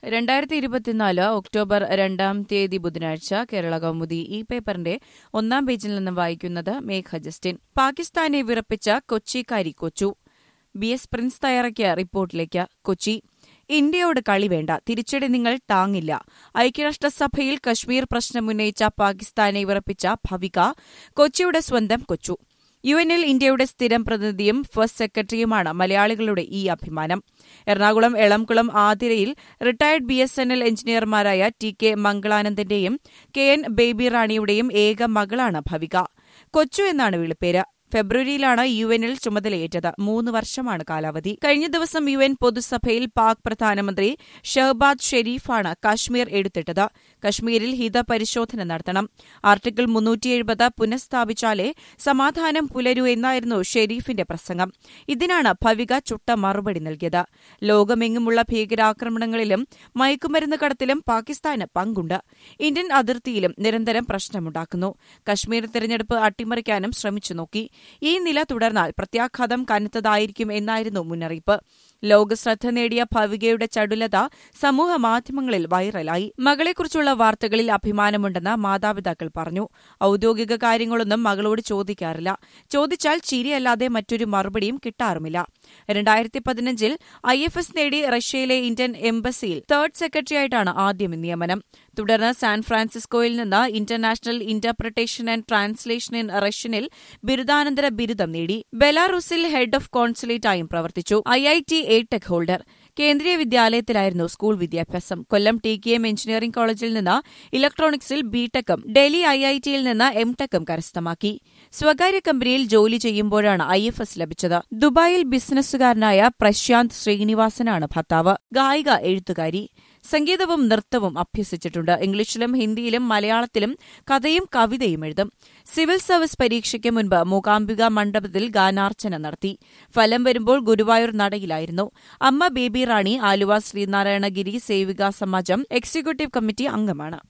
രണ്ടായിരത്തി ഇരുപത്തിനാല് ഒക്ടോബർ രണ്ടാം തീയതി ബുധനാഴ്ച കേരള കൗമുദി ഈ പേപ്പറിന്റെ ഒന്നാം പേജിൽ നിന്ന് വായിക്കുന്നത് മേഘ ജസ്റ്റിൻ പാകിസ്ഥാനെ വിറപ്പിച്ച കൊച്ചിക്കാരി കൊച്ചു ബി എസ് പ്രിൻസ് തയ്യാറാക്കിയ റിപ്പോർട്ടിലേക്ക് കൊച്ചി ഇന്ത്യയോട് കളി വേണ്ട തിരിച്ചടി നിങ്ങൾ താങ്ങില്ല ഐക്യരാഷ്ട്രസഭയിൽ കശ്മീർ പ്രശ്നം ഉന്നയിച്ച പാകിസ്ഥാനെ വിറപ്പിച്ച ഭവിക കൊച്ചിയുടെ സ്വന്തം കൊച്ചു യു എനിൽ ഇന്ത്യയുടെ സ്ഥിരം പ്രതിനിധിയും ഫസ്റ്റ് സെക്രട്ടറിയുമാണ് മലയാളികളുടെ ഈ അഭിമാനം എറണാകുളം എളംകുളം ആതിരയിൽ retired B S N L എഞ്ചിനീയർമാരായ ടി കെ മംഗളാനന്ദന്റെയും കെ എൻ ബേബി റാണിയുടെയും ഏക മകളാണ് ഭവിക കൊച്ചു എന്നാണ് വിളിപ്പേര് ഫെബ്രുവരിയിലാണ് യു എനിൽ ചുമതലയേറ്റത് മൂന്ന് വർഷമാണ് കാലാവധി കഴിഞ്ഞ ദിവസം യു എൻ പൊതുസഭയിൽ പാക് പ്രധാനമന്ത്രി ഷഹബാദ് ഷെരീഫാണ് കശ്മീർ എടുത്തിട്ടത് കശ്മീരിൽ ഹിതപരിശോധന നടത്തണം ആർട്ടിക്കിൾ മുന്നൂറ്റിയെഴുപത് പുനഃസ്ഥാപിച്ചാലേ സമാധാനം പുലരൂ എന്നായിരുന്നു ഷെരീഫിന്റെ പ്രസംഗം ഇതിനാണ് ഭവിക ചുട്ട മറുപടി നൽകിയത് ലോകമെങ്ങുമുള്ള ഭീകരാക്രമണങ്ങളിലും മയക്കുമരുന്ന് കടത്തിലും പാകിസ്ഥാന് പങ്കുണ്ട് ഇന്ത്യൻ അതിർത്തിയിലും നിരന്തരം പ്രശ്നമുണ്ടാക്കുന്നു കശ്മീർ തെരഞ്ഞെടുപ്പ് അട്ടിമറിക്കാനും ശ്രമിച്ചു നോക്കി ഈ നില തുടർന്നാൽ പ്രത്യാഘാതം കനത്തതായിരിക്കും എന്നായിരുന്നു മുന്നറിയിപ്പ് ലോകശ്രദ്ധ നേടിയ ഭവികയുടെ ചടുലത സമൂഹ മാധ്യമങ്ങളിൽ വൈറലായി മകളെക്കുറിച്ചുള്ള വാർത്തകളിൽ അഭിമാനമുണ്ടെന്ന് മാതാപിതാക്കൾ പറഞ്ഞു ഔദ്യോഗിക കാര്യങ്ങളൊന്നും മകളോട് ചോദിക്കാറില്ല ചോദിച്ചാൽ ചിരിയല്ലാതെ മറ്റൊരു മറുപടിയും കിട്ടാറുമില്ല രണ്ടായിരത്തി പതിനഞ്ചിൽ ഐ എഫ് എസ് നേടി റഷ്യയിലെ ഇന്ത്യൻ എംബസിയിൽ തേർഡ് സെക്രട്ടറിയായിട്ടാണ് ആദ്യം നിയമനം തുടർന്ന് സാൻ ഫ്രാൻസിസ്കോയിൽ നിന്ന് international interpretation and translation in റഷ്യനിൽ ബിരുദാനന്തര ബിരുദം നേടി ബെലാറൂസിൽ ഹെഡ് ഓഫ് കോൺസുലേറ്റായും പ്രവർത്തിച്ചു I I T A tech holder Kendriya വിദ്യാലയത്തിലായിരുന്നു സ്കൂൾ വിദ്യാഭ്യാസം Kollam T K M engineering കോളേജിൽ നിന്ന് ഇലക്ട്രോണിക്സിൽ ബിടെക്കും ഡൽഹി ഐ ഐ ടിയിൽ നിന്ന് എം ടെക്കും കരസ്ഥമാക്കി സ്വകാര്യ കമ്പനിയിൽ ജോലി ചെയ്യുമ്പോഴാണ് ഐ എഫ് എസ് ലഭിച്ചത് ദുബായിൽ ബിസിനസ്സുകാരനായ പ്രശാന്ത് ശ്രീനിവാസനാണ് ഭർത്താവ് ഗായിക എഴുത്തുകാരി സംഗീതവും നൃത്തവും അഭ്യസിച്ചിട്ടുണ്ട് ഇംഗ്ലീഷിലും ഹിന്ദിയിലും മലയാളത്തിലും കഥയും കവിതയും എഴുതും സിവിൽ സർവീസ് പരീക്ഷയ്ക്ക് മുൻപ് മൂകാംബിക മണ്ഡപത്തിൽ ഗാനാർച്ചന നടത്തി ഫലം വരുമ്പോൾ ഗുരുവായൂർ നടയിലായിരുന്നു അമ്മ ബേബി റാണി ആലുവ ശ്രീനാരായണഗിരി സേവിക സമാജം എക്സിക്യൂട്ടീവ് കമ്മിറ്റി അംഗമാണ്